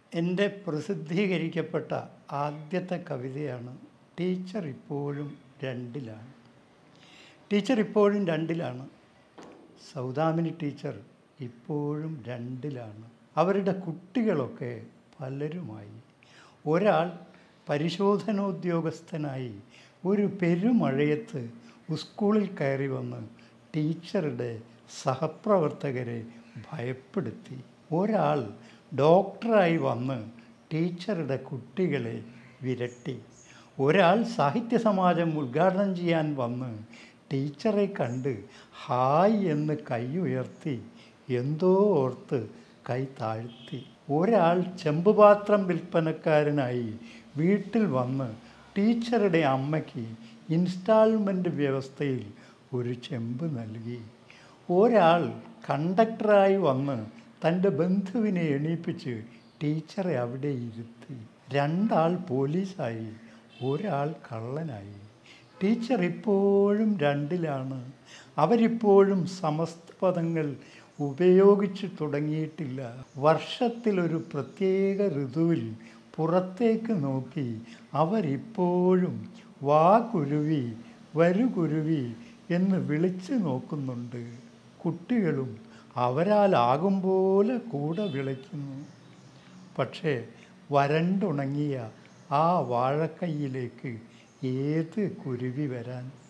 എൻ്റെ പ്രസിദ്ധീകരിക്കപ്പെട്ട ആദ്യത്തെ കവിതയാണ് ടീച്ചർ ഇപ്പോഴും രണ്ടിലാണ് ടീച്ചർ ഇപ്പോഴും രണ്ടിലാണ് സൗദാമിനി ടീച്ചർ ഇപ്പോഴും രണ്ടിലാണ് അവരുടെ കുട്ടികളൊക്കെ പലരുമായി ഒരാൾ പരിശോധനോദ്യോഗസ്ഥനായി ഒരു പെരുമഴയത്ത് സ്കൂളിൽ കയറി വന്ന് ടീച്ചറുടെ സഹപ്രവർത്തകരെ ഭയപ്പെടുത്തി ഒരാൾ ഡോക്ടറായി വന്ന് ടീച്ചറുടെ കുട്ടികളെ വിരട്ടി ഒരാൾ സാഹിത്യ സമാജം ഉദ്ഘാടനം ചെയ്യാൻ വന്ന് ടീച്ചറെ കണ്ട് ഹായ് എന്ന് കൈ ഉയർത്തി എന്തോ ഓർത്ത് കൈ താഴ്ത്തി ഒരാൾ ചെമ്പുപാത്രം വിൽപ്പനക്കാരനായി വീട്ടിൽ വന്ന് ടീച്ചറുടെ അമ്മയ്ക്ക് ഇൻസ്റ്റാൾമെൻ്റ് വ്യവസ്ഥയിൽ ഒരു ചെമ്പ് നൽകി ഒരാൾ കണ്ടക്ടറായി വന്ന് തൻ്റെ ബന്ധുവിനെ എണീപ്പിച്ച് ടീച്ചറെ അവിടെ ഇരുത്തി രണ്ടാൾ പോലീസായി ഒരാൾ കള്ളനായി ടീച്ചർ ഇപ്പോഴും രണ്ടിലാണ് അവരിപ്പോഴും സമസ്ത പദങ്ങൾ ഉപയോഗിച്ച് തുടങ്ങിയിട്ടില്ല വർഷത്തിലൊരു പ്രത്യേക ഋതുവിൽ പുറത്തേക്ക് നോക്കി അവരിപ്പോഴും വാ കുരുവി വരു കുരുവി എന്ന് വിളിച്ചു നോക്കുന്നുണ്ട് കുട്ടികളും അവരാലാകും പോലെ കൂടെ വിളിക്കുന്നു പക്ഷേ വരണ്ടുണങ്ങിയ ആ വാഴക്കൈയിലേക്ക് ഏത് കുരുവി വരാൻ